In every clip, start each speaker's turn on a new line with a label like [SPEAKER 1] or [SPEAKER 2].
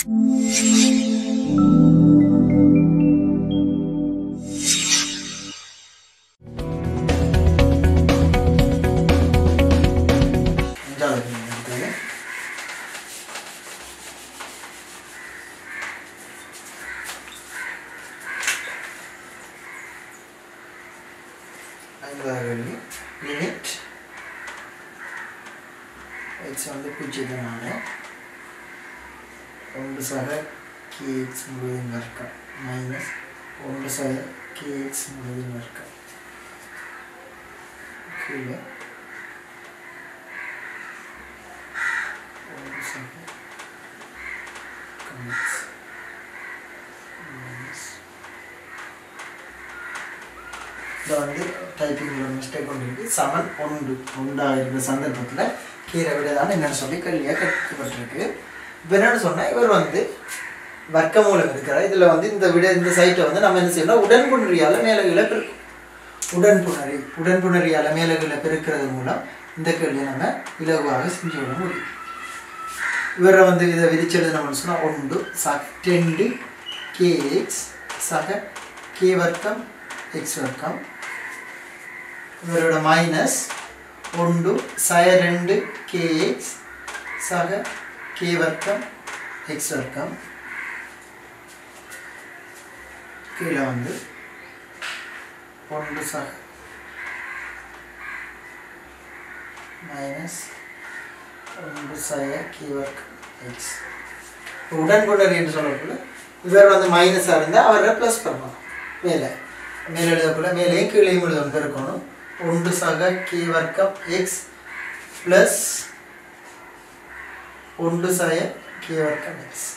[SPEAKER 1] அஞ்சாவது கேள்வி அடுத்தது. ஐந்தாவது கேள்வி லிமிட் எக்ஸ் வந்து பூஜ்ஜியத்தினால ஒன்று சக கேஎக்ஸ் முழுவதும் வர்க்கம் மைனஸ் ஒன்று சக கேஎக்ஸ் முழுவதும் வர்க்கம் கீழே ஒன்று சக கமிட்ஸ் மைனஸ் இதை வந்து டைப்பிங்கில் மிஸ்டேக் கொண்டு இருக்கு சமன் ஒன்று ஒன்றாக இருக்கிற சந்தர்ப்பத்தில் கீரை விட தான் என்னென்னு சொல்லி கேள்வியாக கேட்கப்பட்டிருக்கு இப்போ என்னென்னு சொன்னால் இவர் வந்து வர்க்கமூலம் இருக்கிறார் இதில் வந்து இந்த விட இந்த சைட்டை வந்து நம்ம என்ன செய்யணும் உடன்புணரியால் மேலகளை பெருக்கும் உடன்புணரி உடன்புணரியால் மேலகளை பெருக்கிறது மூலம் இந்த கேள்வியை நம்ம இலகுவாக செஞ்சு விட முடியும் இவரை வந்து இதை விரிச்செழுதினோம்னு சொன்னால் ஒன்று சக டெண்டு கேஎக்ஸ் சக கே வர்க்கம் எக்ஸ் வர்க்கம் இவரோட மைனஸ் ஒன்று சய ரெண்டு கேஎக்ஸ் சக கே வர்க்கம் எக்ஸ் வர்க்கம் கீழே வந்து ஒன்று சக மைனஸ் ஒன்று சய கே வர்க்கம் எக்ஸ் உடன்கொண்டர் என்று சொல்லக்குள்ள இவர் வந்து மைனஸாக இருந்தால் அவரை ப்ளஸ் பண்ணலாம் மேலே மேலே எழுதக்குள்ள மேலேயும் கீழே எழுதணும் பெருக்கணும் ஒன்று சக கே வர்க்கம் எக்ஸ் ப்ளஸ் ஒன்று சய கே வர்க்கம் எக்ஸ்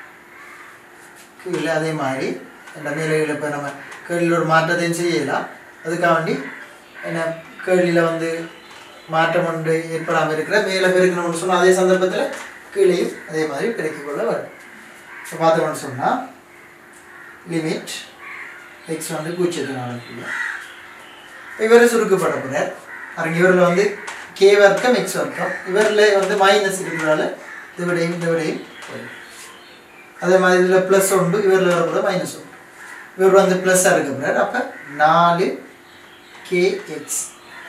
[SPEAKER 1] கீழே அதே மாதிரி இந்த மேலே இப்போ நம்ம கேள்வியில் ஒரு மாற்றத்தையும் செய்யலாம் அதுக்காக வேண்டி என்ன கேள்வியில் வந்து மாற்றம் ஒன்று ஏற்படாமல் இருக்கிற மேலே பெருக்கணும்னு சொன்னால் அதே சந்தர்ப்பத்தில் கீழேயும் அதே மாதிரி பெருக்கிக் கொள்ள வரும் இப்போ பார்த்தோம்னு சொன்னால் லிமிட் எக்ஸ் வந்து பூஜ்ஜியத்தினால இருக்குல்ல இவர் சுருக்கப்பட போகிறார் பாருங்க இவரில் வந்து கே வர்க்கம் எக்ஸ் வர்க்கம் இவரில் வந்து மைனஸ் இருக்கிறதால இது விடையும் இந்த விடையும் போயிடும் அதே மாதிரி இதில் ப்ளஸ் உண்டு இவரில் வரக்கூட மைனஸ் உண்டு இவர் வந்து ப்ளஸ்ஸாக இருக்க போகிறார் அப்போ நாலு கே எக்ஸ்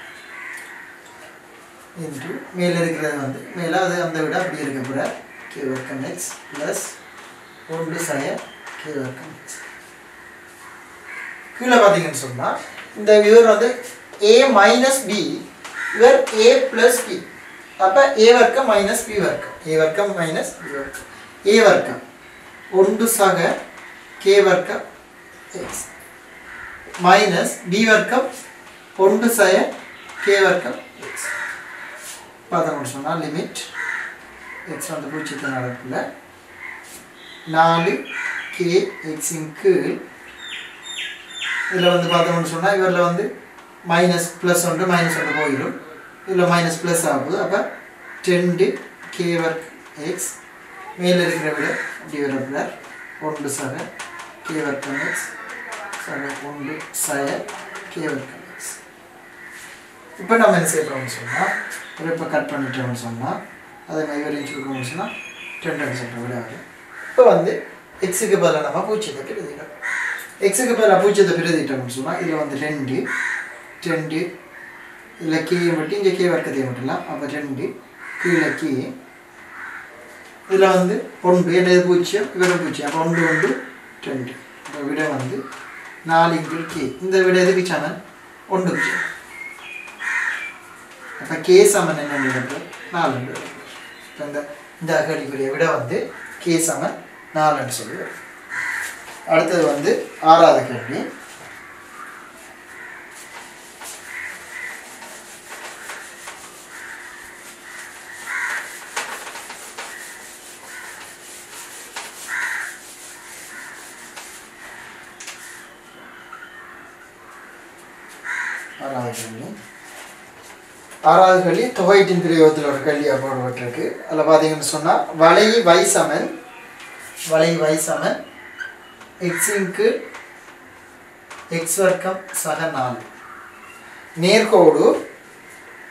[SPEAKER 1] இன்ட்டு மேலே இருக்கிறது வந்து மேலே அது அந்த விட அப்படி இருக்க போகிறார் கே வர்க்கம் எக்ஸ் ப்ளஸ் ஒன்று சய கே வர்க்கம் எக்ஸ் கீழே பார்த்தீங்கன்னு சொன்னால் இந்த இவர் வந்து ஏ மைனஸ் பி இவர் ஏ ப்ளஸ் பி அப்போ ஏ வர்க்கம் மைனஸ் பி வர்க்கம் ஏ வர்க்கம் மைனஸ் பி வர்க்கம் ஏ வர்க்கம் ஒன்று சக கே வர்க்கம் எக்ஸ் மைனஸ் பி வர்க்கம் ஒன்று சய கே வர்க்கம் எக்ஸ் பார்த்தோம்னு சொன்னால் லிமிட் எக்ஸ் வந்து பூஜ்ஜியத்தை நடக்கல நாலு கே எக்ஸின் கீழ் இதில் வந்து பார்த்தோம்னு சொன்னால் இவரில் வந்து மைனஸ் ப்ளஸ் ஒன்று மைனஸ் ஒன்று போயிடும் இதில் மைனஸ் ப்ளஸ் ஆகுது அப்போ டென்டு கே ஒர்க் எக்ஸ் மேலே இருக்கிற விட இப்படி வரப்பில் ஒன்று சக கே வர்க்கம் எக்ஸ் சக ஒன்று சய கே வர்க்கம் எக்ஸ் இப்போ நம்ம என்ன செய்யறோம்னு சொன்னால் ஒரு இப்போ கட் பண்ணிட்டோம்னு சொன்னால் அதை மாதிரி வரையும் சுருக்கணும்னு சொன்னால் டென் சொல்கிற விட வரும் இப்போ வந்து எக்ஸுக்கு பதிலாக நம்ம பூச்சியத்தை எழுதிடும் எக்ஸுக்கு பதிலாக பூஜ்ஜியத்தை பிரதிட்டோம்னு சொன்னால் இதில் வந்து ரெண்டு ரெண்டு இதில் கே மட்டும் இங்கே கே வர்க்கத்தை மட்டும்லாம் அப்போ ரெண்டு கீழே கே இதில் வந்து ஒன்று என்னது பூஜ்ஜியம் இவரும் பூஜ்ஜியம் அப்போ ஒன்று ஒன்று ரெண்டு இந்த விட வந்து நாலு இன்ட்டு கே இந்த விட எதுக்கு சமன் ஒன்று பூஜ்ஜியம் அப்போ கே சமன் என்ன நாலு இப்போ இந்த இந்த அகடிக்குரிய விட வந்து கே சமன் நாலுன்னு சொல்லி வரும் அடுத்தது வந்து ஆறாவது கேள்வி ஆறாவது கேள்வி ஆறாவது கேள்வி தொகையீட்டின் பிரயோகத்தில் ஒரு கேள்வியாக போடப்பட்டிருக்கு அதில் பார்த்தீங்கன்னு சொன்னால் வலை வைசமன் வலை வைசமன் எக்ஸிங்க்கு எக்ஸ் வர்க்கம் சக நாலு நேர்கோடு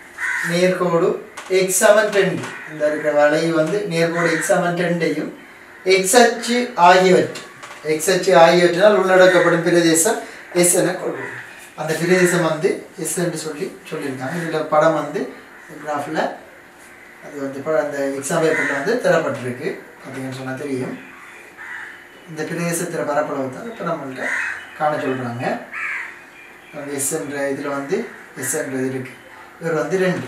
[SPEAKER 1] நேர்கோடு எக்ஸ் சமன் டென் இந்த இருக்கிற வலை வந்து நேர்கோடு எக்ஸ் சமன் டென்டையும் எக்ஸ் அச்சு ஆகியவற்று எக்ஸ் அச்சு ஆகியவற்றினால் உள்ளடக்கப்படும் பிரதேசம் எஸ் என கொள்வோம் அந்த பிரதேசம் வந்து எஸ் என்று சொல்லி சொல்லியிருக்காங்க இதில் படம் வந்து கிராஃபில் அது வந்து ப- அந்த எக்ஸாம் பேப்பரில் வந்து தரப்பட்டிருக்கு பார்த்தீங்கன்னு சொன்னால் தெரியும் இந்த பிரதேசத்தில் பரப்பளவு தான் இப்போ நம்மள்ட்ட காண சொல்கிறாங்க எஸ் என்ற இதில் வந்து எஸ் என்றது இருக்கு இவர் வந்து ரெண்டு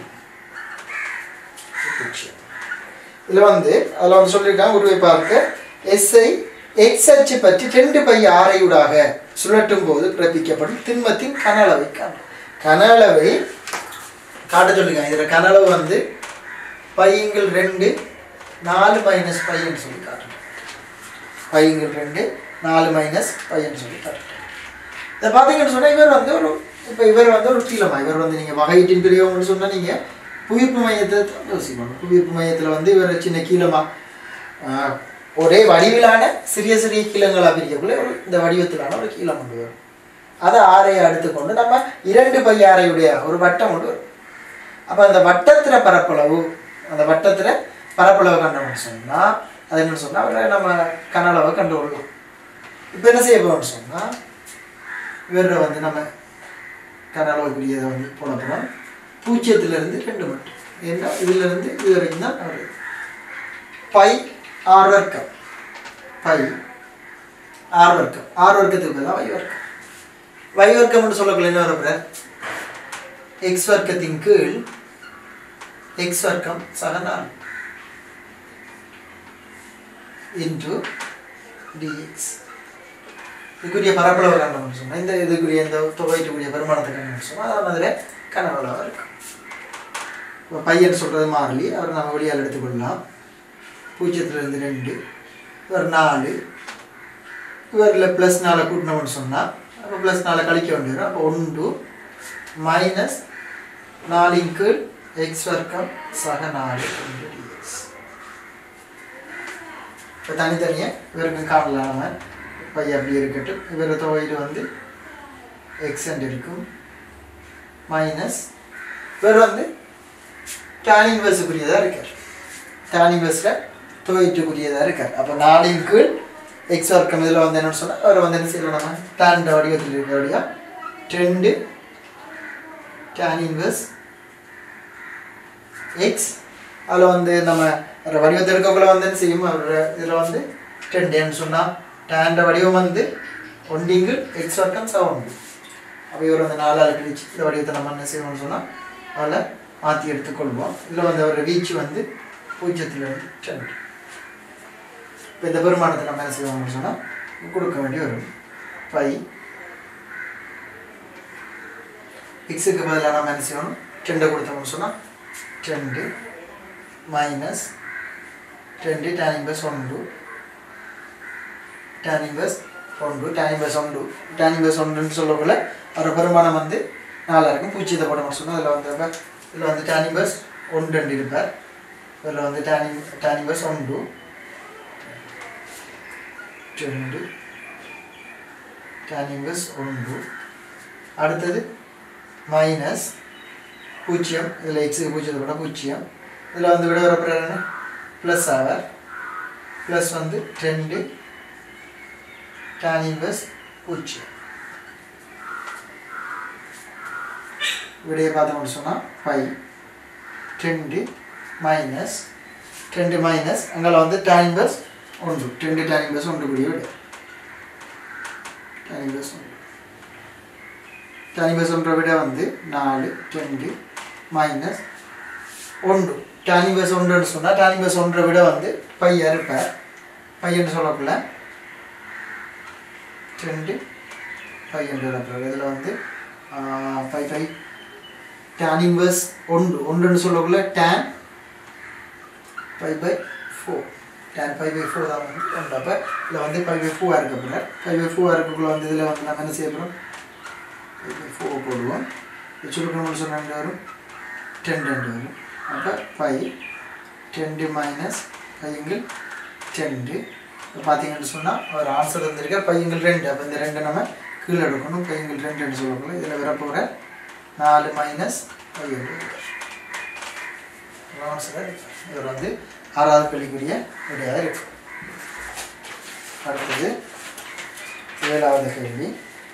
[SPEAKER 1] இதில் வந்து அதில் வந்து சொல்லியிருக்காங்க உருவை பார்க்க எஸ்ஐ எக்ஸ் அச்சு பற்றி ரெண்டு பை ஆரையூடாக சுழற்றும் போது பிறப்பிக்கப்படும் திண்மத்தின் கன அளவை காணும் கன அளவை காட்ட சொல்லியிருக்காங்க இதில் கன அளவு வந்து பையங்கள் ரெண்டு நாலு மைனஸ் பையன்னு சொல்லி காட்டணும் பையங்கள் ரெண்டு நாலு மைனஸ் பையன்னு சொல்லி காட்டணும் இதை பார்த்தீங்கன்னு சொன்னால் இவர் வந்து ஒரு இப்போ இவர் வந்து ஒரு கீழமா இவர் வந்து நீங்கள் வகையீட்டின் பிரிவுன்னு சொன்னால் நீங்கள் புவிப்பு மையத்தை தான் யோசிக்கணும் புவிப்பு மையத்தில் வந்து இவர் சின்ன கீழமா ஆஹ், ஒரே வடிவிலான சிறிய சிறிய கீழங்களாக பிரிக்கக்குள்ள ஒரு இந்த வடிவத்திலான ஒரு கீழம் கொண்டு வரும் அதை ஆரையை எடுத்துக்கொண்டு நம்ம இரண்டு பை ஆரையுடைய ஒரு வட்டம் கொண்டு வரும் அப்போ அந்த வட்டத்தில் பரப்பளவு அந்த வட்டத்தில் பரப்பளவு கண்டோம்னு சொன்னால் அது என்ன சொன்னால் அவரை நம்ம கனளவை கண்டுகொள்ளலாம் இப்போ என்ன செய்ய போகிறோம்னு சொன்னால் இவரை வந்து நம்ம கனளவுக்குரியதை வந்து போட போகிறோம் பூஜ்ஜியத்திலிருந்து ரெண்டு மட்டும் ஏன்னா இதிலிருந்து இது வரைக்கும் தான் வருது பை ஆறு வர்க்கம் பை ஆறு வர்க்கம் ஆறு வர்க்கத்துக்கு பதிலாக வை வர்க்கம் வை வர்க்கம்னு சொல்லக்குள்ள என்ன வரப்போற எக்ஸ் வர்க்கத்தின் கீழ் எக்ஸ் வர்க்கம் சக நாலு இன்டு டிஎக்ஸ் இதுக்குரிய பரப்பளவு கண்டோம்னு சொன்னால் இந்த இதுக்குரிய இந்த தொகைக்குரிய பெருமானத்தை கண்டோம்னு சொன்னால் அதான் அதில் கனவளவாக இருக்கும் இப்போ பையன் சொல்கிறது மாறலி அவர் நம்ம வெளியால் எடுத்துக்கொள்ளலாம் பூஜ்ஜியத்துலேருந்து ரெண்டு இவர் நாலு இவரில் ப்ளஸ் நாலை கூட்டினோம்னு சொன்னால் அப்போ ப்ளஸ் நாலை கழிக்க வேண்டியது அப்போ ஒன்று மைனஸ் நாலின் கீழ் எக்ஸ் வர்க்கம் சக நாலு ஒன்று டிஎக்ஸ் இப்போ தனித்தனியாக இவருக்கு காணலாம் நம்ம பை அப்படி இருக்கட்டும் இவர் தொகையில் வந்து எக்ஸண்ட் இருக்கும் மைனஸ் இவர் வந்து tan இன்வெர்ஸுக்குரியதாக இருக்கார் tan இன்வெர்ஸில் தொகைட்டுக்குரியதாக இருக்கார் அப்போ நாலின் கீழ் எக்ஸ் வர்க்கம் இதில் வந்து என்னன்னு சொன்னால் அவர் வந்து என்ன செய்யலாம் நம்ம tan வடிவத்தில் இருக்கிறபடியா ரெண்டு tan இன்வெர்ஸ் எக்ஸ் அதில் வந்து நம்ம ஒரு வடிவத்தை எடுக்கக்குள்ள வந்து என்ன செய்யும் அவர் இதில் வந்து டென்டேன்னு சொன்னால் டேண்ட வடிவம் வந்து ஒண்டிங்கு எக்ஸ் வர்க்கம் செவன் அப்போ இவர் வந்து நாலால் கிழிச்சு இந்த வடிவத்தை நம்ம என்ன செய்வோம்னு சொன்னால் அதில் மாற்றி எடுத்துக்கொள்வோம் இதில் வந்து அவர் வீச்சு வந்து பூஜ்ஜியத்திலிருந்து ரெண்டு இப்போ இந்த பெருமானத்தை நம்ம என்ன செய்வோம்னு சொன்னால் கொடுக்க வேண்டி வரும் பை எக்ஸுக்கு பதிலாக நம்ம என்ன செய்யணும் ரெண்டை கொடுத்தோம்னு சொன்னால் ரெண்டு மைனஸ் ரெண்டு tan இன்வெர்ஸ் ஒன்று tan இன்வெர்ஸ் ஒன்று tan இன்வெர்ஸ் ஒன்று tan இன்வெர்ஸ் ஒன்றுன்னு சொல்லக்குள்ள ஒரு பெருமானம் வந்து நாலாக இருக்கும் பூச்சியத்தை போடணும் சொன்னால் அதில் வந்து அப்ப இதில் வந்து tan இன்வெர்ஸ் ஒன்று ரெண்டு இருப்பார் இதில் வந்து tan இன் tan இன்வெர்ஸ் ஒன்று ரெண்டு tan இன்வெர்ஸ் ஒன்று அடுத்தது மைனஸ் பூஜ்ஜியம் இதில் எக்ஸுக்கு பூஜ்ஜியத்தை போட்டால் பூஜ்ஜியம் இதில் வந்து விட வரப்புற என்ன ப்ளஸ் ஆவர் ப்ளஸ் வந்து ரெண்டு tan இன்வெர்ஸ் பூஜ்ஜியம் விடையை பார்த்தோம்னு சொன்னால் பை ரெண்டு மைனஸ் ரெண்டு மைனஸ் அங்கே வந்து tan இன்வெர்ஸ் ஒன்று ரெண்டு tan இன்வெர்ஸ் ஒன்று கூடிய விட tan இன்வெர்ஸ் ஒன்று tan இன்வெர்ஸ் ஒன்றை விட வந்து நாலு ரெண்டு மைனஸ் ஒன்று tan இன்வெர்ஸ் ஒன்றுன்னு சொன்னால் tan இன்வெர்ஸ் ஒன்றை விட வந்து பையன் இருப்பார் பையன் சொல்லக்குள்ள ரெண்டு பையன் இருப்பார் இதில் வந்து பை பை tan இன்வெர்ஸ் ஒன்று ஒன்றுன்னு சொல்லக்குள்ள tan pi by four tan pi by four தான் வந்து ஒன்று அப்போ இதில் வந்து பை பை ஃபோர் இருக்க போகிறார் பை பை ஃபோர் இருக்கக்குள்ள வந்து இதில் வந்து நம்ம என்ன செய்ய போகிறோம் பை பை ஃபோர் போடுவோம் இது சுருக்கணும்னு சொன்ன ரெண்டு வரும் டென் ரெண்டு வரும் அப்போ பை டென்டு மைனஸ் பையங்கள் டென்டு இப்போ பார்த்தீங்கன்னு சொன்னால் ஒரு ஆன்சர் வந்திருக்க பையங்கள் ரெண்டு அப்போ இந்த ரெண்டு நம்ம கீழே எடுக்கணும் பையங்கள் ரெண்டுன்னு சொல்லக்குள்ள இதில் வரப்போகிற நாலு மைனஸ் பையங்கள் ஆன்சர் இதில் வந்து ஆறாவது கல்விக்குரிய விடையாக இருக்கும் ரெண்டாவது கேள்வி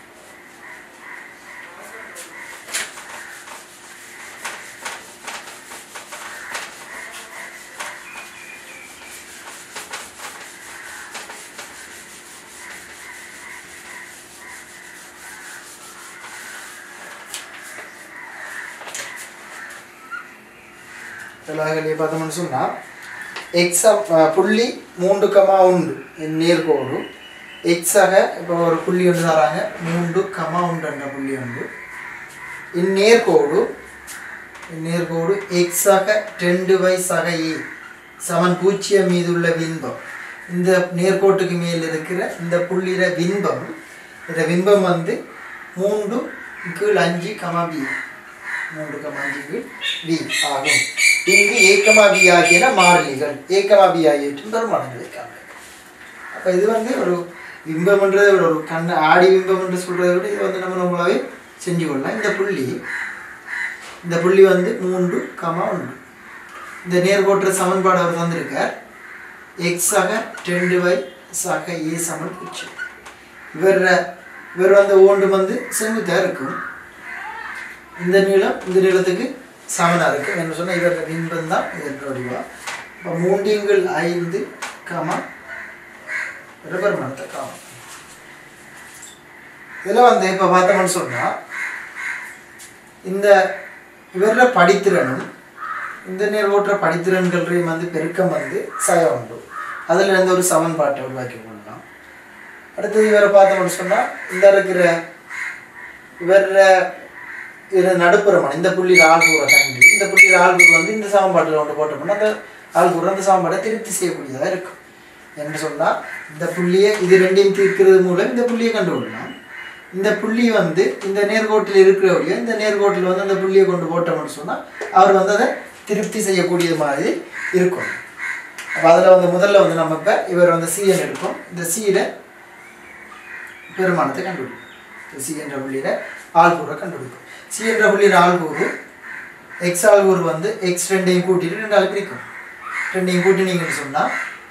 [SPEAKER 1] எல்லா பார்த்தோம்னு சொன்னால் எக்ஸாம் புள்ளி மூன்று கமா உண்டு நேர்கோடு எக்ஸாக இப்போ ஒரு புள்ளி ஒன்று தராங்க மூன்று கமா உண்டுன்ற புள்ளி உண்டு இந்நேர்கோடு இந்நேர்கோடு எக்ஸாக ரெண்டு வயசாக ஏ சமன் பூஜ்ஜியம் மீது உள்ள பின்பம் இந்த நேர்கோட்டுக்கு மேல் இருக்கிற இந்த புள்ளியில பின்பம் இந்த பின்பம் வந்து மூன்று கீழ் அஞ்சு கமா பி மூன்று கமா அஞ்சு கீழ் பி ஆகும் இங்கு ஏக்கமா பி ஆகியன மாறிலிகள் ஏக்கமா பி ஆகியவற்றின் பெருமானங்களை காண்க அப்போ இது வந்து ஒரு பிம்பம்ன்றதை விட ஒரு கண்ண ஆடி பிம்பம் என்று சொல்றதை விட இது வந்து நம்ம நம்மளாவே செஞ்சு கொள்ளலாம் இந்த புள்ளி இந்த புள்ளி வந்து மூன்று கமா ஒன்று இந்த நேர்கோட்டுற சமன்பாடு அவர் தந்திருக்கார் எக்ஸ் ஆக ரெண்டு வை சாக ஏ சமன் பூஜ்ஜியம் இவர் இவர் வந்து ஓண்டு வந்து செங்குத்தாக இருக்கும் இந்த நீளம் இந்த நீளத்துக்கு சமனாக இருக்கும் என்ன சொன்னால் இவரோட பின்பம் தான் இதன் வடிவா இப்போ மூண்டியங்கள் ஐந்து கமா பெருமணத்தை காமம் இதில் வந்து இப்போ பார்த்தோம்னு சொன்னால் இந்த இவரோட படித்திறனும் இந்த நேர் ஓட்டுற படித்திறன்களையும் வந்து பெருக்கம் வந்து சய உண்டு அதில் இருந்து ஒரு சமன்பாட்டை உருவாக்கி கொள்ளலாம் அடுத்தது இவரை பார்த்தோம்னு சொன்னால் இந்த இருக்கிற இவர இது நடுப்புறமான இந்த புள்ளியில் ஆள்கூற கண்டு இந்த புள்ளியில் ஆள்கூறு வந்து இந்த சமன்பாட்டில் ஒன்று போட்டோம்னா அந்த ஆள்கூறு அந்த சமன்பாட்டை திருப்தி செய்யக்கூடியதாக இருக்கும் என்று சொன்னால் இந்த புள்ளியை இது ரெண்டையும் தீர்க்கிறது மூலம் இந்த புள்ளியை கண்டுபிடலாம் இந்த புள்ளி வந்து இந்த நேர்கோட்டில் இருக்கிறவரையோ இந்த நேர்கோட்டில் வந்து அந்த புள்ளியை கொண்டு போட்டோம்னு சொன்னால் அவர் வந்து அதை திருப்தி செய்யக்கூடிய மாதிரி இருக்கும் அப்போ அதில் வந்து முதல்ல வந்து நம்ம இப்போ இவர் வந்து சிஎன் எடுப்போம் இந்த சியில் பெருமானத்தை கண்டுபிடிக்கும் இந்த சி என்ற புள்ளியில் ஆள்கூரை கண்டுபிடிக்கும் சி என்ற புள்ளியில் ஆள்கூறு எக்ஸ் ஆள்கூறு வந்து எக்ஸ் ரெண்டையும் கூட்டிட்டு ரெண்டாள் பிரிக்கும் ரெண்டையும் கூட்டினீங்கன்னு சொன்னால்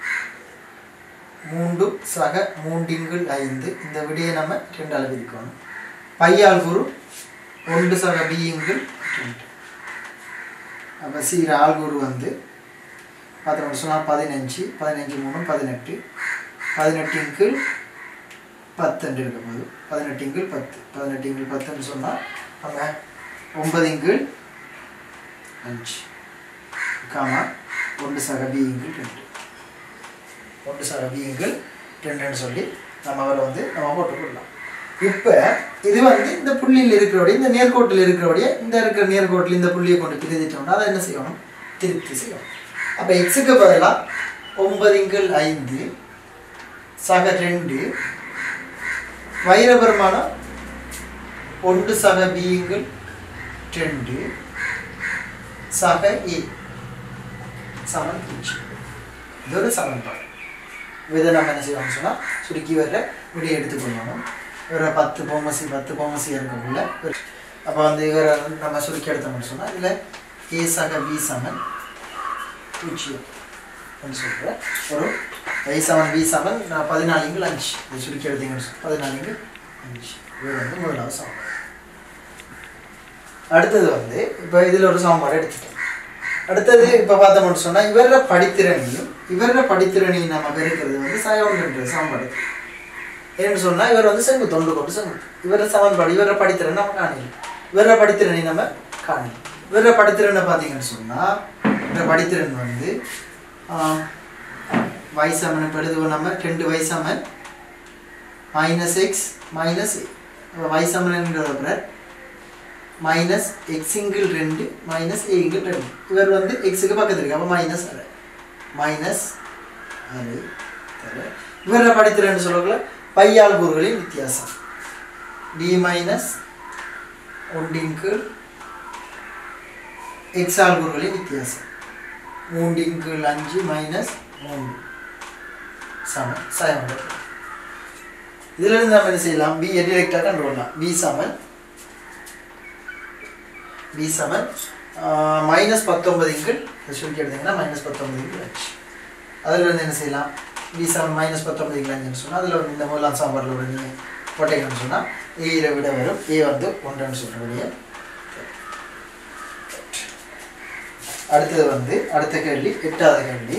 [SPEAKER 1] மூன்று சக மூண்டிங்கள் ஐந்து இந்த விடையை நம்ம ரெண்டாள் பிரிக்கணும் பையாள் கூறு ஒன்று சக பியுங்கள் ரெண்டு அப்போ சீர ஆள்கூறு வந்து பார்த்தோம்னு சொன்னால் பதினஞ்சு பதினஞ்சு மூணு பதினெட்டு பதினெட்டின் கீழ் பத்துன்னு இருக்க போது பதினெட்டின் கீழ் பத்து பதினெட்டின் கீழ் பத்துன்னு சொன்னால் நம்ம ஒன்பதின் கீழ் அஞ்சு காமா ஒன்று சக பியுங்கள் ரெண்டு ஒன்று சக பியுங்கள் ரெண்டுன்னு சொல்லி நம்ம அவரை வந்து நம்ம போட்டுக்கொள்ளலாம் இப்போ இது வந்து இந்த புள்ளியில் இருக்கிறபடியே இந்த நேர்கோட்டில் இருக்கிறபடியே இந்த இருக்கிற நேர்கோட்டில் இந்த புள்ளியை கொண்டு பிரிதிட்டோம்னா அதை என்ன செய்யணும் திருப்தி செய்யணும் அப்போ எக்ஸுக்கு பதிலாக ஒன்பதுங்கள் ஐந்து சக ரெண்டு வைரபெருமானம் ஒன்று சக பியுங்கள் ரெண்டு சக ஏ சமன் பூஜ்ஜியம் இது ஒரு சமன்பாடு இதை நம்ம என்ன செய்வோம்னு சொன்னால் சுருக்கி வர்ற விடையை எடுத்துக்கொள்ளணும் ஒரு பத்து பொம்மசி பத்து பொம்மசி இருக்கக்குள்ள அப்போ வந்து இவரை வந்து நம்ம சுருக்கி எடுத்தோம்னு சொன்னால் இதில் ஏ சக பி சமன் பூஜ்ஜியம் அப்படின்னு சொல்கிறேன் ஒரு ஐ சமன் பி சமன் நான் பதினாலுங்கள் அஞ்சு இது சுருக்கி எடுத்தீங்கன்னு சொன்னால் பதினாலுங்கள் அஞ்சு இது வந்து முதலாவது சமன்பாடு அடுத்தது வந்து இப்போ இதில் ஒரு சமன்பாடு எடுத்துட்டோம் அடுத்தது இப்போ பார்த்தோம்னு சொன்னால் இவர படித்திறனையும் இவர படித்திறனையும் நம்ம பெருக்கிறது வந்து சயவன்கிற சமன்பாடு ஏன்னு சொன்னால் இவர் வந்து செங்கு தொண்டு கொண்டு செங்கு இவர சமன்பாடு இவர படித்திறன் நம்ம காணல இவர படித்திறனை நம்ம காணல இவர படித்திறனை பார்த்தீங்கன்னு சொன்னால் இந்த படித்திறன் வந்து வயசாமன் இப்போ எழுதுவோம் நம்ம ரெண்டு வயசாமன் மைனஸ் எக்ஸ் மைனஸ் வயசாமன்ன்றத மைனஸ் எக்ஸிங்கிள் ரெண்டு மைனஸ் ஏங்கிள் ரெண்டு இவர் வந்து எக்ஸுக்கு பக்கத்தில் இருக்கு அப்போ மைனஸ் அரை மைனஸ் அரை தர இவரை படித்திறன்னு சொல்லக்குள்ள பையால் கூறுகளின் வித்தியாசம் டி மைனஸ் ஒன்றின் கீழ் எக்ஸால் கூறுகளின் வித்தியாசம் மூன்றின் கீழ் அஞ்சு மைனஸ் மூன்று சமன் சமன் இதிலிருந்து நம்ம என்ன செய்யலாம் பி டிரெக்டாக கண்டுபிடலாம் பி சமன் பி செவன் மைனஸ் பத்தொன்பது இன்கள் சுருக்கி எடுத்தீங்கன்னா மைனஸ் பத்தொன்பது இன்கள் அஞ்சு அதில் இருந்து என்ன செய்யலாம் பி செவன் மைனஸ் பத்தொன்பது இன்கள் அஞ்சுன்னு சொன்னால் அதில் ஒரு இந்த முதலாம் சாம்பாரில் ஒரு நீங்கள் போட்டீங்கன்னு சொன்னால் ஏயில விட வரும் ஏ வந்து ஒன்றுன்னு சொல்கிறபடியே அடுத்தது வந்து அடுத்த கேள்வி எட்டாவது கேள்வி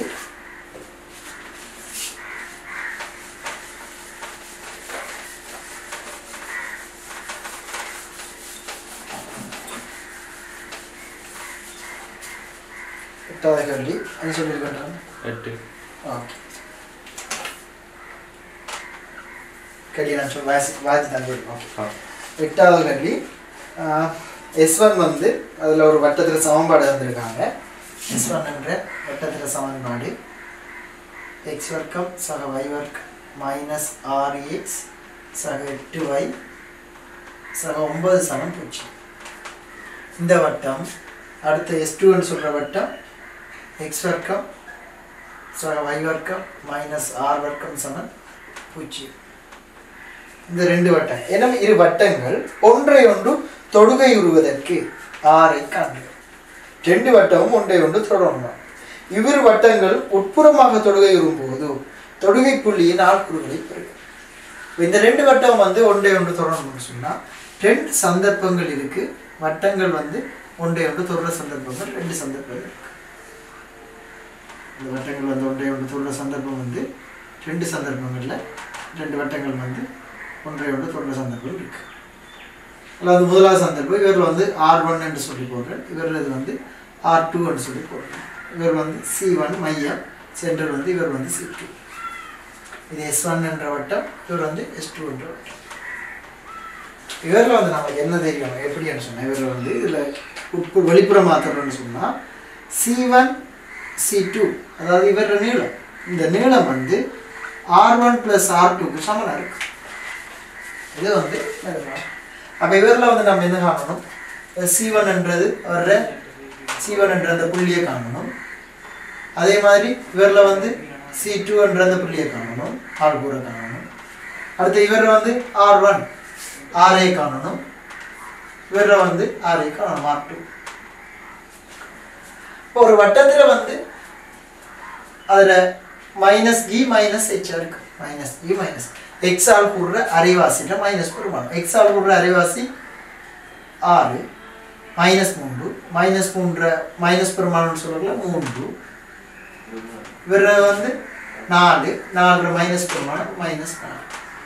[SPEAKER 1] எட்டாவது கேள்வி அது சொல்லியிருக்கேன்
[SPEAKER 2] எட்டு
[SPEAKER 1] ஓகே கேள்வி நான் சொல்ல வாசி வாசி தான் ஓகே
[SPEAKER 2] ஆ
[SPEAKER 1] எட்டாவது கேள்வி எஸ் ஒன் வந்து அதில் ஒரு வட்டத்தில் சமன்பாடு வந்திருக்காங்க எஸ் ஒன் என்ற வட்டத்தில் சமன்பாடு எக்ஸ் வர்க்கம் சக ஒய் வர்க்கம் மைனஸ் ஆறு எக்ஸ் சக எட்டு ஒய் சக ஒன்பது சமன் பூஜ்ஜியம் இந்த வட்டம் அடுத்த எஸ் டூன்னு சொல்கிற வட்டம் எக்ஸ் வர்க்கம் சக ஒய் வர்க்கம் மைனஸ் ஆர் வர்க்கம் சமன் பூஜ்ஜியம் இந்த ரெண்டு வட்டம் எனவே இரு வட்டங்கள் ஒன்றை ஒன்று தொடுகை உருவதற்கு ஆரை காண்க ரெண்டு வட்டமும் ஒன்றை ஒன்று தொடரணும் இவ்விரு வட்டங்கள் உட்புறமாக தொடுகை உறும்போது தொடுகை புள்ளியின் ஆள்குறுகளை பெறும் இந்த ரெண்டு வட்டம் வந்து ஒன்றை ஒன்று தொடரணும்னு சொன்னால் ரெண்டு சந்தர்ப்பங்கள் இருக்கு வட்டங்கள் வந்து ஒன்றை ஒன்று தொடர சந்தர்ப்பங்கள் ரெண்டு சந்தர்ப்பங்கள் இருக்கு இந்த வட்டங்கள் வந்து ஒன்றை ஒன்று தொடர சந்தர்ப்பம் வந்து ரெண்டு சந்தர்ப்பங்களில் ரெண்டு வட்டங்கள் வந்து ஒன்றை ஒன்று தொடர சந்தர்ப்பம் இருக்கு அதாவது முதலாவது சந்தர்ப்பம் இவர் வந்து ஆர் ஒன் என்று சொல்லி போடுறேன் இவர் இது வந்து ஆர் டூ என்று சொல்லி போடுறேன் இவர் வந்து சி ஒன் மையம் சென்டர் வந்து இவர் வந்து சி டூ இது எஸ் ஒன் என்ற வட்டம் இவர் வந்து எஸ் டூ என்ற வட்டம் இவரில் வந்து நமக்கு என்ன தெரியும் எப்படின்னு சொன்னால் இவர் வந்து இதில் உட்பு வெளிப்புற மாத்திரம்னு சொன்னால் சி ஒன் சி டூ அதாவது இவரோட நீளம் இந்த நீளம் வந்து ஆர் ஒன் ப்ளஸ் ஆர் டூக்கு சமனாக இருக்கு இது வந்து அப்போ இவரில் வந்து நம்ம என்ன காணணும் சி என்றது வர்ற சி என்ற அந்த புள்ளியை காணணும் அதே மாதிரி இவரில் வந்து சி என்ற அந்த புள்ளியை காணணும் ஆள் கூட காணணும் அடுத்து இவர் வந்து ஆர் ஒன் ஆர்ஏ காணணும் இவரில் வந்து ஆர்ஏ காணணும் ஆர் டூ இப்போ ஒரு வட்டத்தில் வந்து அதில் மைனஸ் இ மைனஸ் ஹெச் இருக்கு மைனஸ் இ மைனஸ் எக்ஸ் ஆல் கூடுற அரைவாசியில் மைனஸ் பெருமானம் எக்ஸ் ஆல் கூடுற அரைவாசி ஆறு மைனஸ் மூன்று மைனஸ் மூன்ற மைனஸ் பெருமானம்னு சொல்லல மூன்று இவர் வந்து நாலு நாலு மைனஸ் பெருமானம் மைனஸ் நாலு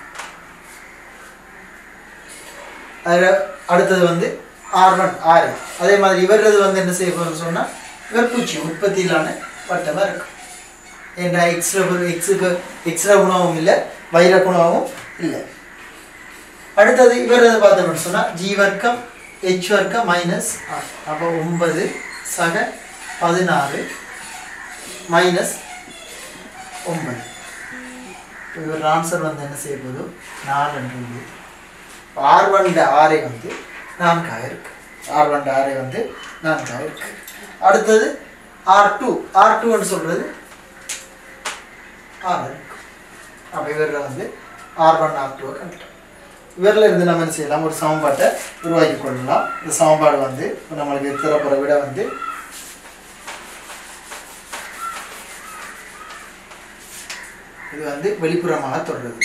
[SPEAKER 1] அதில் அடுத்தது வந்து ஆர் ஒன் ஆறு அதே மாதிரி இவரது வந்து என்ன செய்ய போகிறோம்னு சொன்னால் இவர் பூச்சியம் உற்பத்தியிலான வட்டமாக இருக்கும் ஏன்னா எக்ஸ்ட்ரா எக்ஸுக்கு எக்ஸ்ட்ரா குணமும் இல்லை வைர குணமும் இல்லை அடுத்தது இவர் எதை பார்த்தோம்னு சொன்னால் ஜி வர்க்கம் ஹெச் வர்க்கம் மைனஸ் ஆர் அப்போ ஒன்பது சக பதினாறு மைனஸ் ஒன்பது இவர் ஆன்சர் வந்து என்ன செய்ய போதும் நாலுன்றது ஆர் ஒன் ஆரை வந்து நான்காக இருக்கு ஆர் ஒன் ஆரை வந்து நான்காக இருக்கு அடுத்தது ஆர் டூ ஆர் டூன்னு சொல்கிறது ஆர் இருக்கு அப்போ இவரில் வந்து ஆர் ஒன் ஆர் டூவை கண்டுட்டோம் இவரில் இருந்து நம்ம என்ன செய்யலாம் ஒரு சமன்பாட்டை உருவாக்கி கொள்ளலாம் இந்த சமன்பாடு வந்து இப்ப நம்மளுக்கு திறப்புற விட வந்து இது வந்து வெளிப்புறமாக தொடருது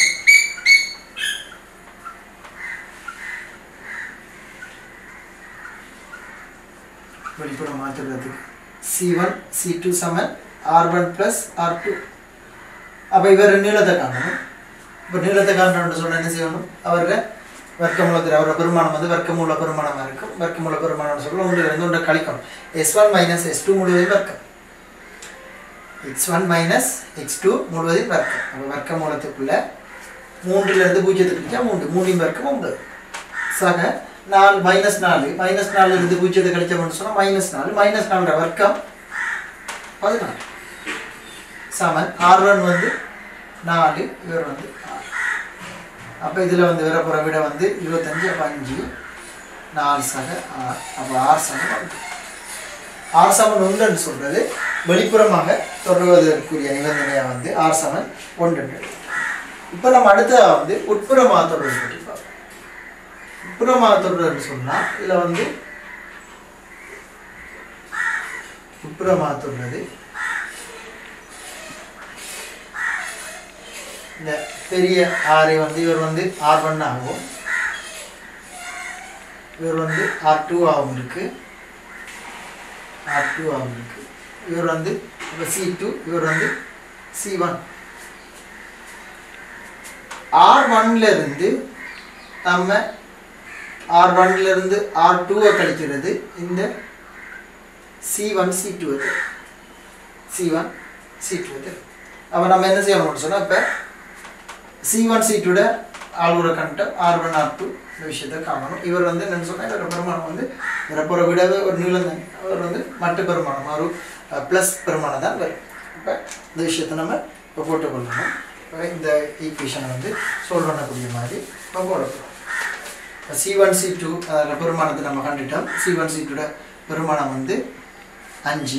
[SPEAKER 1] வெளிப்புறமாக தொடர்றதுக்கு சி ஒன் சி டூ சமன் r one plus r two அப்போ இவர் நீளத்தை காணணும் இப்போ நீளத்தை காணணும்னு சொன்னால் என்ன செய்யணும் அவருக்கு வர்க்கமூலத்தில் அவரோட பெருமானம் வந்து வர்க்கமூல பெருமானமாக இருக்கும் வர்க்கமூல பெருமானம்னு சொல்ல ஒன்று இருந்து ஒன்றை கழிக்கணும் s one minus s two முழுவதும் வர்க்கம் x one minus x two முழுவதும் வர்க்கம் அப்போ வர்க்க மூலத்துக்குள்ள மூன்றிலிருந்து பூஜ்ஜியத்துக்கு பிடிச்சா மூன்று மூன்றின் வர்க்கம் ஒன்பது சக நாலு மைனஸ் நாலு மைனஸ் நாலுல இருந்து பூஜ்ஜியத்தை கழிச்சோம்னு சொன்னால் மைனஸ் நாலு மைனஸ் நாலு வர்க்கம் பதினாலு சமன் ஆர் ஒன் வந்து நாலு இவர் வந்து ஆறு அப்போ இதில் வந்து வரப்போகிற விட வந்து இருபத்தஞ்சு அப்போ அஞ்சு நாலு சக ஆறு அப்போ ஆறு சமன் ஒன்று ஆறு சமன் ஒன்றுன்னு சொல்கிறது வெளிப்புறமாக தொடர்வதற்குரிய நிபந்தனையாக வந்து ஆறு சமன் ஒன்று இப்போ நம்ம அடுத்ததாக வந்து உட்புறமாக தொடர்பு பற்றி பார்ப்போம் உட்புறமாக தொடர்புன்னு சொன்னால் இதில் வந்து உட்புறமாக தொடர்றது இந்த பெரிய ஆரை வந்து இவர் வந்து ஆர் ஒன் ஆகும் இவர் வந்து ஆர் டூ ஆகும் இருக்கு ஆர் டூ ஆகும் இருக்கு இவர் வந்து இப்போ சி டூ இவர் வந்து சி ஒன் ஆர் ஒன்ல இருந்து நம்ம ஆர் ஒன்ல இருந்து ஆர் டூவை கழிக்கிறது இந்த சி ஒன் சி டூ அது சி ஒன் சி டூ அது அப்போ நம்ம என்ன செய்யணும்னு சொன்னால் இப்போ சி ஒன் சி டூட ஆளுநரை கண்ட ஆர் ஒன் ஆர் டூ இந்த விஷயத்தை காணணும் இவர் வந்து என்னன்னு சொன்னால் இவர் பெருமானம் வந்து இறப்புற விடவே ஒரு நீளம் தான் அவர் வந்து மட்டு பெருமானம் ஒரு ப்ளஸ் பெருமானம் தான் வரும் இப்போ இந்த விஷயத்தை நம்ம இப்போ போட்டுக்கொள்ளணும் இப்போ இந்த ஈக்குவேஷனை வந்து சால்வ் பண்ணக்கூடிய மாதிரி இப்போ போடப்போம் சி ஒன் சி டூ அதில் பெருமானத்தை நம்ம கண்டுட்டோம் சி ஒன் சி டூட பெருமானம் வந்து அஞ்சு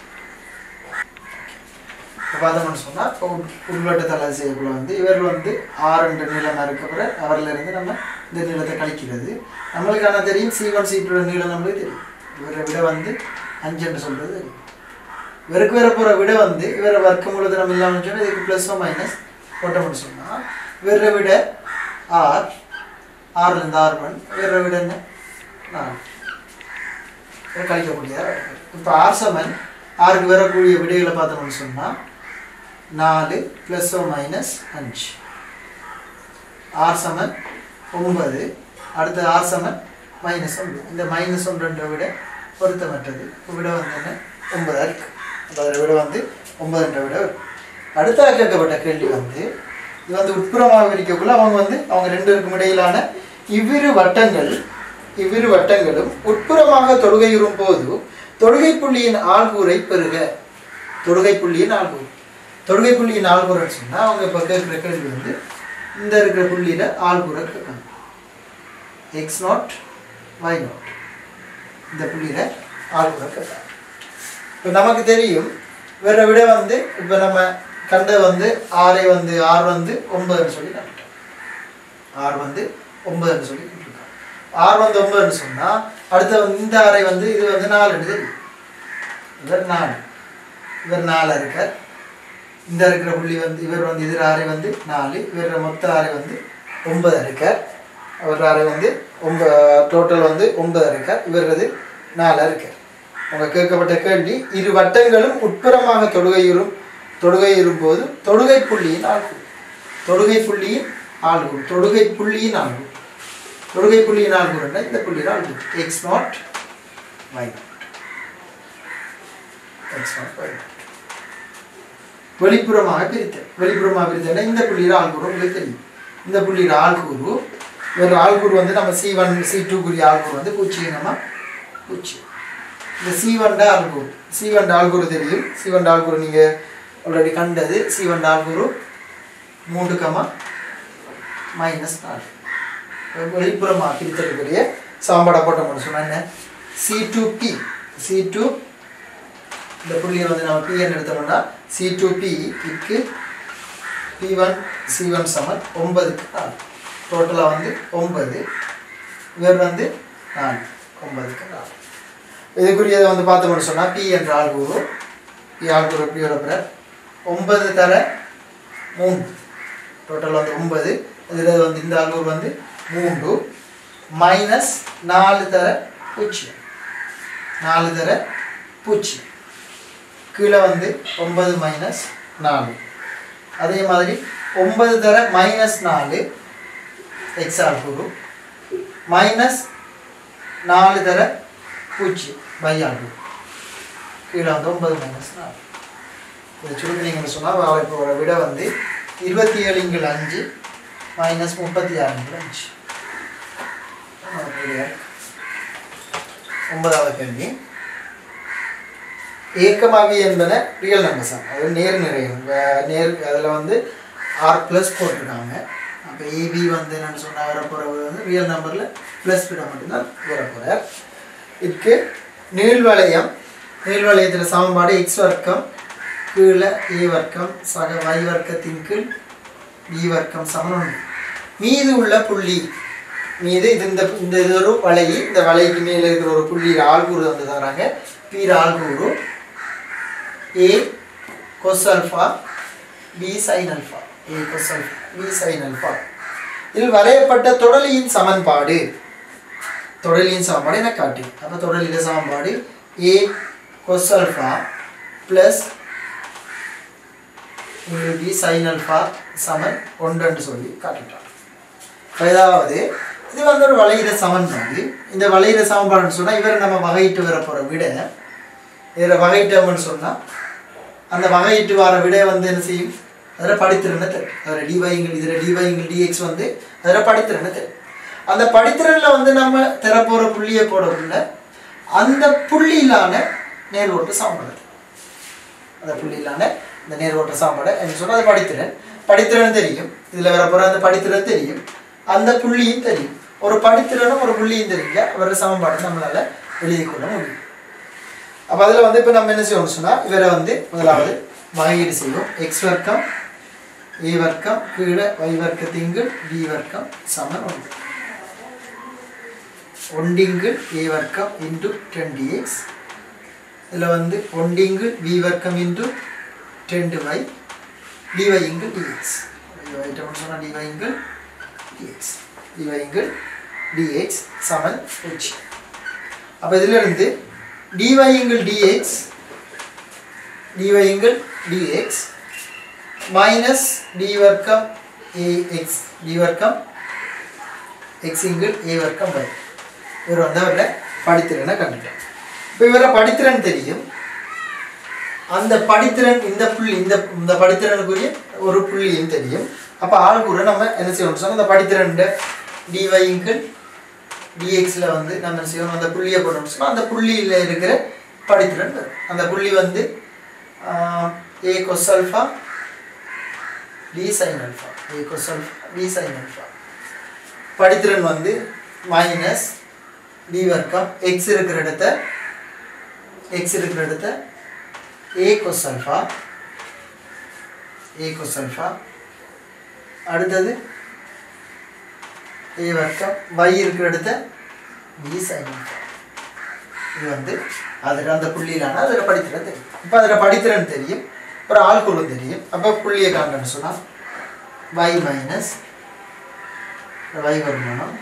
[SPEAKER 1] இப்போ பார்த்தோம்னு சொன்னால் இப்போ உட்- உள்வட்ட தலை செய்யக்குள்ள வந்து இவர் வந்து ஆறு என்ற நீளமாக இருக்கப்புறம் அவரில் இருந்து நம்ம இந்த நீளத்தை கழிக்கிறது நம்மளுக்கான தெரியும் சி ஒன் சி டூட நீளம் நம்மளுக்கு தெரியும் இவரை விட வந்து அஞ்சுன்னு சொல்கிறது தெரியும் இவருக்கு வர போகிற விட வந்து இவரை வர்க்க மூலதனம் இல்லாமல் சொன்னால் இதுக்கு ப்ளஸ்ஸோ மைனஸ் போட்டோம்னு சொன்னால் இவரை விட ஆர் ஆறுலேருந்து ஆர் ஒன் இவரை விட என்ன நாலு இதை கழிக்கக்கூடியதாக இருக்குது இப்போ ஆர் செவன் ஆறுக்கு வரக்கூடிய விடைகளை பார்த்தோம்னு சொன்னால் நாலு ப்ளஸ் ஓ மைனஸ் அஞ்சு ஆர் செவன் ஒன்பது அடுத்து ஆர் செவன் மைனஸ் ஒன்று இந்த மைனஸ் ஒன்றுன்ற விட பொருத்தமற்றது இப்போ விட வந்து என்ன ஒன்பதாக இருக்குது அதோட விட வந்து ஒன்பதுன்ற விட வரும். அடுத்த கேட்கப்பட்ட கேள்வி வந்து இது வந்து உட்புறமாக விரிக்கக்குள்ள அவங்க வந்து அவங்க ரெண்டுக்கும் இடையிலான இவ்விரு வட்டங்கள் இவ்விரு வட்டங்களும் உட்புறமாக தொடுகையுறும் போது தொடுகை புள்ளியின் ஆள்கூரை பெறுக தொடுகை புள்ளியின் ஆள்கூறு தொடுகை புள்ளியின் ஆள்கூரைன்னு சொன்னால் அவங்க இப்போ கேட்குற கேள்வி வந்து இந்த இருக்கிற புள்ளியில் ஆள்கூரை கேட்கணும் எக்ஸ் நாட் ஒய் நாட் இந்த புள்ளியில் ஆள்கூரை கேட்கணும் இப்போ நமக்கு தெரியும் வேற விட வந்து இப்போ நம்ம கண்ட வந்து ஆறை வந்து ஆறு வந்து ஒன்பதுன்னு சொல்லி கண்டுட்டோம் ஆறு வந்து ஒன்பதுன்னு சொல்லி கண்டுருக்கோம் ஆறு வந்து ஒன்பதுன்னு சொன்னால் அடுத்த வந்து இந்த அறை வந்து இது வந்து நாலுன்னு தெரியும் இவர் நாலு இவர் நாலு இருக்கார் இந்த இருக்கிற புள்ளி வந்து இவர் வந்து எதிர் அறை வந்து நாலு இவர் மொத்த அறை வந்து ஒன்பது இருக்கார் அவர் அறை வந்து ஒன்ப டோட்டல் வந்து ஒன்பது இருக்கார் இவரது நாலு இருக்கார் அவங்க கேட்கப்பட்ட கேள்வி இரு வட்டங்களும் உட்புறமாக தொடுகையுறும் தொடுகையுறும் போது தொடுகை புள்ளியின் ஆள்கூறு தொடுகை புள்ளியின் ஆள்கூறு தொடுகை புள்ளியின் ஆள்கூறு தொடுகை புள்ளியின் ஆள்கூறுன்னா இந்த புள்ளியின் ஆள்கூறு x nought y nought x nought y nought வெளிப்புறமாக பிரித்தல் வெளிப்புறமாக பிரித்தல்னா இந்த புள்ளியில் ஆள்கூறு உங்களுக்கு தெரியும் இந்த புள்ளியில் ஆள்கூறு ஒரு ஆள்கூறு வந்து நம்ம சி ஒன் சி டூக்குரிய ஆள்கூறு வந்து பூச்சியங்கம்மா பூச்சி இந்த சி ஒன் ஆள்கூறு சி ஒன் ஆள்கூறு தெரியும் சி ஒன் ஆள்கூறு நீங்கள் ஆல்ரெடி கண்டது சி ஒன் ஆள்கூறு மூன்று கமா மைனஸ் நாலு வெளிப்புறமாக பிரித்தலுக்குரிய சாம்பாடா போட்டோம்னு சொன்னா என்ன c two b c two இந்த புள்ளியை வந்து நம்ம பி எடுத்தோம்னா சி டூ பி இக்கு பி ஒன் சி ஒன் சமன் ஒன்பதுக்கு நாலு டோட்டலாக வந்து ஒன்பது இவர் வந்து நாலு ஒன்பதுக்கு நாலு இதுக்குரியதை வந்து பார்த்தோம்னு சொன்னால் பி என்ற ஆள்கூறு பி ஆள்கூறு எப்படி வரப்புற ஒன்பது தர மூன்று டோட்டல் வந்து ஒன்பது இதில் வந்து இந்த ஆள்கூறு வந்து மூன்று மைனஸ் நாலு தர பூஜ்ஜியம் நாலு தர பூஜ்ஜியம் கீழே வந்து ஒன்பது மைனஸ் நாலு அதே மாதிரி ஒன்பது தர மைனஸ் நாலு எக்ஸ் ஆல்கூறு மைனஸ் நாலு தர பூஜ்ஜியம் பை ஆல்கூறு கீழே வந்து ஒன்பது மைனஸ் நாலு இதை சுருக்கினீங்கன்னு சொன்னால் அவரோட விட வந்து இருபத்தி ஏழுங்கள் அஞ்சு மைனஸ் முப்பத்தி ஆறுங்கள் அஞ்சு ஒன்பதாவது கேள்வி ஏக்கமாவி என்பன ரியல் நம்பர்ஸ் அது நேர் நிறையம் வே- நேர் அதில் வந்து ஆர் ப்ளஸ் போட்டிருக்காங்க அப்போ ஏபி வந்து என்னன்னு சொன்னால் வரப்போகிறது வந்து ரியல் நம்பரில் ப்ளஸ் விட மட்டும்தான் வரப்போகிறார் இதுக்கு நீள்வளையம் நீள்வளையத்தில் சமன்பாடு எக்ஸ் வர்க்கம் கீழே ஏ வர்க்கம் சக y வர்க்கத்தின் கீழ் b வர்க்கம் சமன் ஒன்று மீது உள்ள புள்ளி மீது இது இந்த இந்த இது ஒரு வலை இந்த வலைக்கு மேலே இருக்கிற ஒரு புள்ளி ஆள்கூறு வந்து தராங்க பீர் ஆள்கூறு a cos alpha b sin alpha a cos alpha b sin alpha இதில் வரையப்பட்ட தொடலியின் சமன்பாடு தொடலியின் சமன்பாடு என காட்டு அப்போ தொடலியின் சமன்பாடு ஏ கொஸ் அல்ஃபா ப்ளஸ் இங்கு பி சைன் அல்ஃபா சமன் ஒன்றுன்னு சொல்லி காட்டிட்டான் அப்ப அதாவது இது வந்து ஒரு வளையிற சமன்பாடு இந்த வளையிற சமன்பாடுன்னு சொன்னால் இவர் நம்ம வகையிட்டு வர போகிற விட இதில் வகையிட்டோம்னு சொன்னால் அந்த வகையிட்டு வர விட வந்து என்ன செய்யும் அதில் படித்திறனை தரும் அதில் டிவைங்கள் இதில் டிவைங்கள் டிஎக்ஸ் வந்து அதில் படித்திறனை தரும் அந்த படித்திறனில் வந்து நம்ம தரப்போகிற புள்ளியை போடக்குள்ள அந்த புள்ளியிலான நேர்கோட்டு சமன்பாடு அந்த புள்ளியிலான இந்த நேர்கோட்டு சாப்பாடு என்று சொன்னால் அது படித்திறன் படித்திறன் தெரியும் இதில் வரப்போகிற அந்த படித்திறன் தெரியும் அந்த புள்ளியும் தெரியும் ஒரு படித்திறனும் ஒரு புள்ளியும் தெரியுங்க அவரோட சமன்பாடு நம்மளால் எழுதி கொள்ள முடியும் அப்போ அதில் வந்து இப்போ நம்ம என்ன செய்வோம்னு சொன்னால் இவரை வந்து முதலாவது வகையீடு செய்வோம் எக்ஸ் வர்க்கம் ஏ வர்க்கம் கீழே y வர்க்கத்திங்கு டி வர்க்கம் சமன் ஒன்று ஒண்டிங்கு ஏ வர்க்கம் இன்டு டென் டிஎக்ஸ் இதில் வந்து ஒண்டிங்கு வி வர்க்கம் இன்டு டென் வை டிவை இங்கு டிஎக்ஸ் சொன்னால் டிவை இங்கு டிஎக்ஸ் டிவை இங்கு டிஎக்ஸ் சமன் பூஜ்ஜியம் அப்போ இதிலிருந்து டிவை இங்கு டிஎக்ஸ் டிவை இங்கு டிஎக்ஸ் மைனஸ் டி வர்க்கம் ஏஎக்ஸ் டி வர்க்கம் எக்ஸ் இங்கிள் ஏ வர்க்கம் பை இவர் வந்து அவரை படித்திறனை கண்டுட்டார் இப்போ இவரை படித்திறன் தெரியும் அந்த படித்திறன் இந்த புள்ளி இந்த இந்த படித்திறனுக்குரிய ஒரு புள்ளியும் தெரியும் அப்போ ஆள் கூட நம்ம என்ன செய்யணும் சொன்னால் அந்த படித்திறன் டிவை இங்கிள் டிஎக்ஸில் வந்து நம்ம என்ன செய்யணும் அந்த புள்ளியை போடணும் சொன்னால் அந்த புள்ளியில் இருக்கிற படித்திறன் வரும் அந்த புள்ளி வந்து a cos alpha d sin alpha a cos alpha d sin alpha படித்திறன் வந்து மைனஸ் டி வர்க்கம் எக்ஸ் இருக்கிற இடத்த எக்ஸ் இருக்கிற இடத்த ஏ cos alpha a cos alpha அடுத்தது ஏ வர்க்கம் y இருக்கிற இடத்த பி சைன் அல்ஃபா இது வந்து அதில் அந்த புள்ளியிலான அதில் படித்திறன் தெரியும் இப்போ அதில் படித்திறன் தெரியும் ஒரு ஆள்குழு தெரியும் அப்போ புள்ளியை காண்கன்னு சொன்னால் y மைனஸ் y வருமானம்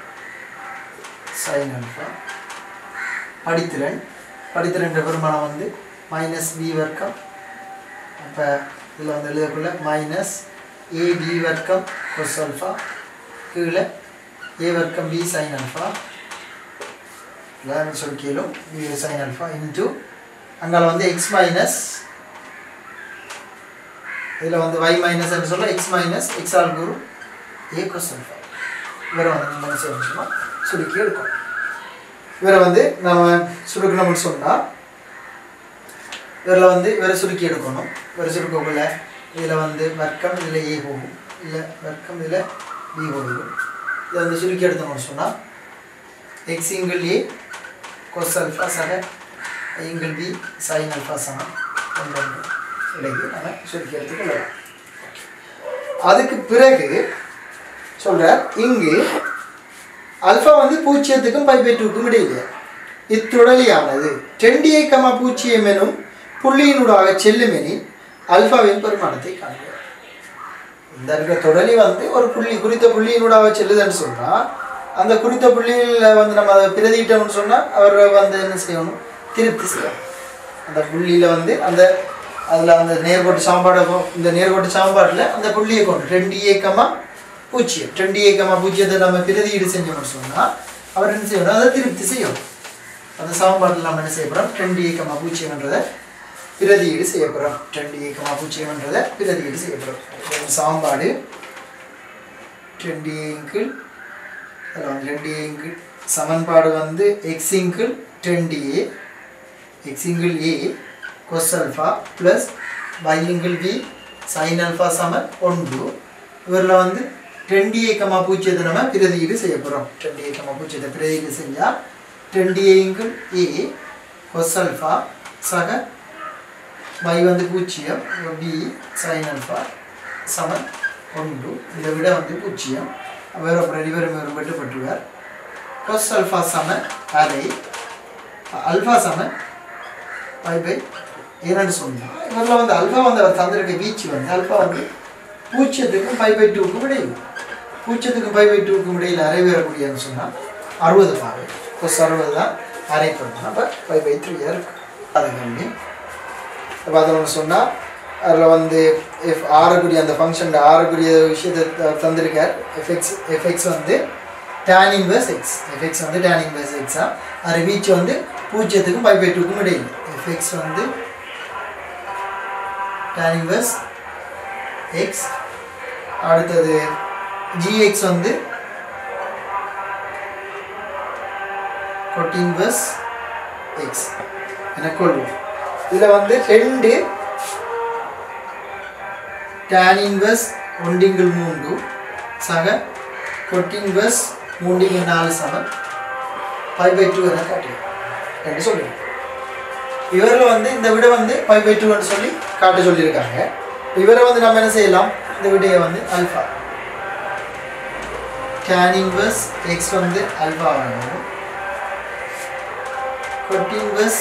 [SPEAKER 1] சைன் அல்ஃபா படித்திறன் படித்திறன் வருமானம் வந்து மைனஸ் பி வர்க்கம் அப்போ இதில் வந்து எழுதக்குள்ள மைனஸ் ஏ பி வர்க்கம் கொஸ் அல்ஃபா கீழே ஏ வர்க்கம் பி சைன் அல்ஃபா இல்லை சொல்லி கேளும் பி சைன் அல்ஃபா இன்ட்டு அங்கால வந்து எக்ஸ் மைனஸ் இதில் வந்து y மைனஸ் சொல்ல எக்ஸ் மைனஸ் எக்ஸ் ஆல் குரு ஏ கொஸ் அல்ஃபா இவரை வந்து நம்ம என்ன செய்யணும் சொன்னால் சுருக்கி எடுக்கும் இவரை வந்து நம்ம சுருக்கணும்னு சொன்னால் இவரில் வந்து இவரை சுருக்கி எடுக்கணும் இவரை சுருக்கக்குள்ள இதில் வந்து வர்க்கம் இதில் ஏ போகும் இல்லை வர்க்கம் இதில் பி போகும் இதை வந்து சுருக்கி எடுத்தோம்னு சொன்னால் எக்ஸ் இங்கிள் ஏ கொஸ் அல்ஃபா சக இங்கிள் பி சைன் அல்ஃபா சமம் ஒன்று இடையே நம்ம சுருக்கி எடுத்துக்கொள்ளலாம் அதுக்கு பிறகு சொல்கிறார் இங்கு அல்ஃபா வந்து பூஜ்ஜியத்துக்கும் பை பை டூக்கும் இடையில இத்துடலியானது டெண்டியை கமா பூஜ்ஜியம் எனும் புள்ளியினூடாக செல்லும் எனில் அல்ஃபாவின் பெருமானத்தை காண்கிறார் இந்த இருக்கிற தொடலி வந்து ஒரு புள்ளி குறித்த புள்ளியினூடாக செல்லுதுன்னு சொன்னால் அந்த குறித்த புள்ளியில் வந்து நம்ம அதை பிரதிட்டோம்னு சொன்னால் அவர் வந்து என்ன செய்யணும் திருப்தி செய்யணும் அந்த புள்ளியில் வந்து அந்த அதில் அந்த நேர்கோட்டு சாம்பாடை இந்த நேர்கோட்டு சாம்பாடில் அந்த புள்ளியை கொண்டு ரெண்டு இயக்கமாக பூஜ்ஜியம் ரெண்டு இயக்கமாக பூஜ்ஜியத்தை நம்ம பிரதியீடு செஞ்சோம்னு சொன்னால் அவர் என்ன செய்யணும் அதை திருப்தி செய்யும் அந்த சாம்பாட்டில் நம்ம என்ன செய்யப்படுறோம் ரெண்டு இயக்கமாக பூஜ்ஜியம்ன்றதை பிரதியீடு செய்யப்படுறோம் ரெண்டு இயக்கமாக பூஜ்ஜியம்ன்றதை பிரதியீடு செய்யப்படுறோம் சாம்பாடு ரெண்டு இயங்கிள் அதில் வந்து ரெண்டு இயங்கிள் சமன்பாடு வந்து எக்ஸ் இங்கிள் ரெண்டு ஏ எக்ஸ் இங்கிள் a cos alpha plus by இங்கிள் பி சைன் அல்ஃபா சமன் ஒன்று இவரில் வந்து ரெண்டு ஏக்கமா பூஜ்ஜியத்தை நம்ம பிரதியீடு செய்ய போகிறோம் ரெண்டு ஏக்கமா பூஜ்ஜியத்தை பிரதியீடு செஞ்சால் ரெண்டு ஏங்கிள் ஏ கொஸ் அல்ஃபா சக y வந்து பூஜ்ஜியம் பி சைன் அல்ஃபா சமன் ஒன்று இதை விட வந்து பூஜ்ஜியம் வேறு அப்புறம் இவரும் இவரும் வெட்டுப்பட்டுவார் கொஸ் அல்ஃபா சமன் அரை அல்ஃபா சமன் பை பை ஏன்னு சொன்னால் இவரில் வந்து அல்ஃபா வந்து அவர் தந்திருக்க வீச்சு வந்து அல்ஃபா வந்து பூஜ்ஜியத்துக்கும் ஃபைவ் பை டூக்கும் இடையில் பூஜ்ஜியத்துக்கும் ஃபைவ் பை டூக்கும் இடையில் அரை வரக்கூடியன்னு சொன்னால் அறுபது பாவை ப்ளஸ் அறுபது தான் அரை பண்ணணும் அப்போ ஃபைவ் பை த்ரீயாக இருக்கும் அது கம்மி இப்போ அதை ஒன்று சொன்னால் அதில் வந்து எஃப் ஆறக்கூடிய அந்த ஃபங்க்ஷன் ஆறக்கூடிய விஷயத்தை த- தந்திருக்கார் எஃப்எக்ஸ் எஃப்எக்ஸ் வந்து டேன் இன்வர்ஸ் எக்ஸ் எஃப்எக்ஸ் வந்து டேன் இன்வர்ஸ் எக்ஸா அது வீச்சு வந்து பூஜ்ஜியத்துக்கும் ஃபைவ் பை டூக்கும் இடையில் எஃப்எக்ஸ் வந்து டேன் இன்வர்ஸ் எக்ஸ் அடுத்தது ஜிஎக்ஸ் வந்து கொட் இன்வர்ஸ் எக்ஸ் என கொள்வோம் இதில் வந்து ரெண்டு tan இன்வர்ஸ் ஒண்டிங்கள் மூன்று சக கொட் இன்வர்ஸ் மூண்டிங்கள் நாலு சமன் ஃபைவ் பை டூ என காட்டுவோம் என்று சொல்லுவோம் இவரில் வந்து இந்த விடை வந்து ஃபைவ் பை டூன்னு சொல்லி காட்ட சொல்லியிருக்காங்க இவரை வந்து நம்ம என்ன செய்யலாம் இந்த விடையை வந்து அல்ஃபா tan இன்வர்ஸ் எக்ஸ் வந்து அல்ஃபா ஆகும் cot inverse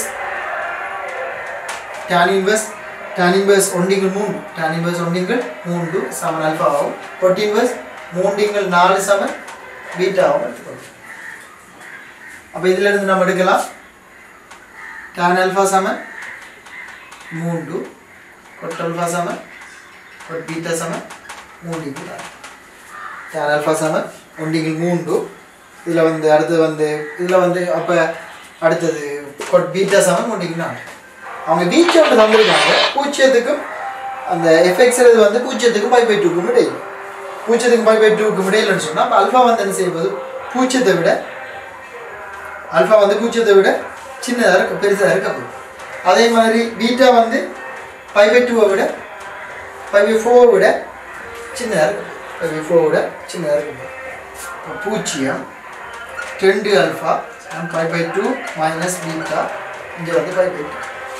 [SPEAKER 1] tan inverse tan inverse ஒண்டிங்கள் மூன்று tan இன்வர்ஸ் ஒண்டிங்கள் மூன்று சமன் அல்ஃபா ஆகும் கொட் இன்வர்ஸ் மூண்டிங்கள் நாலு சமன் பீட்டா ஆகும் எடுத்துக்கொள்ளும் அப்போ இதுல இருந்து நம்ம எடுக்கலாம் tan அல்ஃபா சமன் மூன்று கொட் அல்ஃபா சமன் கொட் பீட்டா சமன் மூண்டிங்கள் நாலு tan அல்ஃபா சமன் ஒண்டிங்கள் மூன்று இதில் வந்து அடுத்தது வந்து இதில் வந்து அப்போ அடுத்தது கொட் பீட்டா சமன் ஒண்டிங்கள் நாலு அவங்க பீச் ஒன்று தந்திருக்காங்க பூஜ்ஜியத்துக்கும் அந்த எஃப்எக்ஸ் வந்து பூஜ்ஜியத்துக்கும் ஃபைவ் பை டூக்கும் இடையில் பூஜ்ஜியத்துக்கும் ஃபைவ் பை டூக்கும் இடையில்னு சொன்னால் அப்போ அல்ஃபா வந்து என்ன செய்வது பூஜ்ஜியத்தை விட அல்ஃபா வந்து பூஜ்ஜியத்தை விட சின்னதாக இருக்க பெருசாக இருக்க போகுது அதே மாதிரி பீட்டா வந்து ஃபைவ் பை டூவை விட ஃபைவ் பை ஃபோரை விட சின்னதாக இருக்கும் ஃபைவ் பை ஃபோரை விட சின்னதாக இருக்கும் இப்போ பூஜ்ஜியம் ரெண்டு alpha five by two minus beta இங்கே வந்து five by two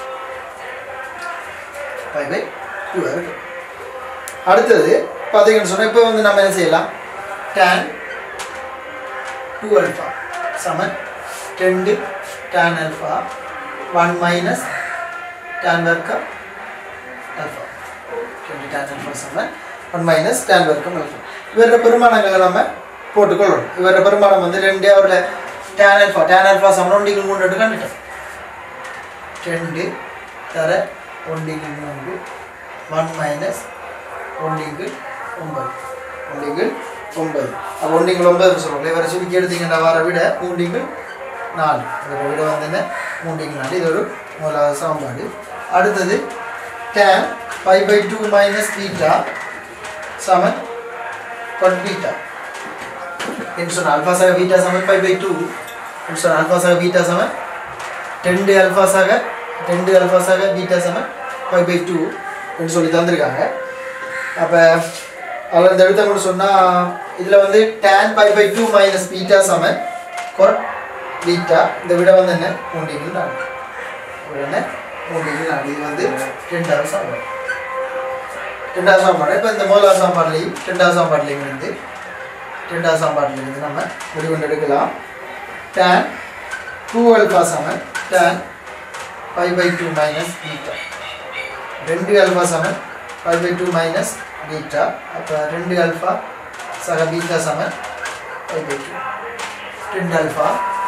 [SPEAKER 1] five by two இருக்கு அடுத்தது பார்த்தீங்கன்னு சொன்னால் இப்போ வந்து நம்ம என்ன செய்யலாம் டேன் டூ அல்ஃபா சமன் ரெண்டு tan alpha one minus tan வர்க்கம் அல்ஃபா ரெண்டு டேன் அல்ஃபா சமன் ஒன் மைனஸ் டேன் வர்க்கம் அல்ஃபா இவரோட பெருமானங்களை நம்ம போட்டுக்கொள்ளணும் இவரோட பெருமானம் வந்து ரெண்டு அவரோட டேன் அல்ஃபா டேன் அல்ஃபா சமன் ஒன்றிகள் மூணு ரெண்டு கண்டுட்டோம் ரெண்டு தர ஒன்றிகள் மூன்று ஒன் மைனஸ் ஒன்றிகள் ஒன்பது ஒன்றிகள் ஒன்பது அப்போ ஒன்றிகள் ஒன்பது சொல்லுவோம் இவரை சுருக்கி எடுத்தீங்கன்னா வர விட மூன்றிகள் நாலு இதோட விட வந்து என்ன மூன்றிகள் நாலு இது ஒரு முதலாவது சாம்பாடு அடுத்தது tan five by two minus beta சமன் கொட் பீட்டா என்று சொன்ன அல்ஃபா சக பீட்டா சமன் ஃபைவ் பை டூ என்று சொன்ன அல்ஃபா சக பீட்டா சமன் ரெண்டு அல்ஃபா சக ரெண்டு அல்ஃபா சக பீட்டா சமன் ஃபைவ் பை டூ என்று சொல்லி தந்திருக்காங்க அப்போ அதில் இந்த எழுத்த கூட சொன்னால் இதில் வந்து tan five by two minus beta சமன் கொட் பீட்டா இந்த விட வந்து என்ன மூன்றிகள் நாலு விட என்ன மூன்றிகள் நாலு இது வந்து ரெண்டாவது சாப்பாடு ரெண்டாவது சாப்பாடு இப்போ இந்த முதலாவது சாப்பாடுலையும் ரெண்டாவது சாப்பாடுலையும் வந்து ரெண்டாவது சாப்பாடுலேருந்து நம்ம முடிவு எடுக்கலாம் டேன் டூ அல்ஃபா சமன் tan five by two minus beta ரெண்டு அல்ஃபா சமன் five by two minus beta அப்போ ரெண்டு அல்ஃபா சக பீட்டா சமன் ஃபைவ் பை டூ ரெண்டு alpha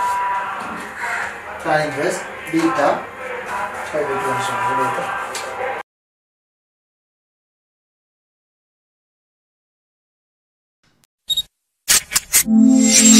[SPEAKER 1] tan inverse beta five by two சொல்லுங்கள்
[SPEAKER 2] Thank you.